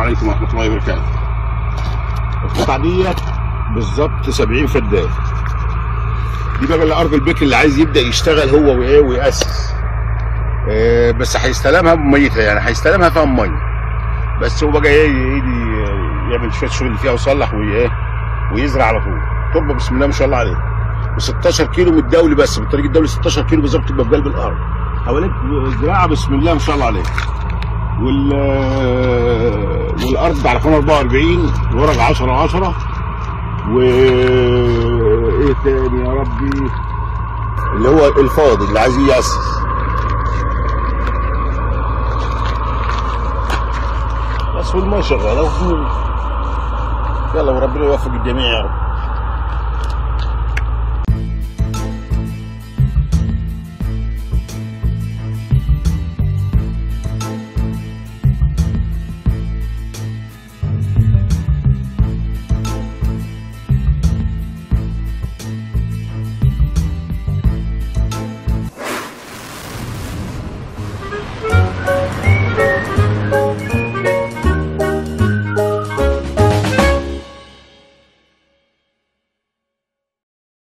عليكم ورحمه الله وبركاته القطعه ديت بالظبط 70 فدان دي بقى اللي ارض البيك اللي عايز يبدا يشتغل هو وايه وياسس آه، بس هيستلمها بميتها يعني هيستلمها فيها ميه بس هو بقى ايه يجي يعمل شويه شغل فيها ويصلح وايه ويزرع على طول تربه بسم الله ما شاء الله عليه و 16 كيلو من الدولي بس بالطريق الدولي 16 كيلو بالظبط تبقى في قلب الارض حواليك زراعه بسم الله ما شاء الله عليه وال والارض على قناه 44 ورق 10 10 و ايه تاني يا ربي اللي هو الفاضي اللي عايز يأسس بس والماء شغاله يلا وربنا يوفق الجميع يا رب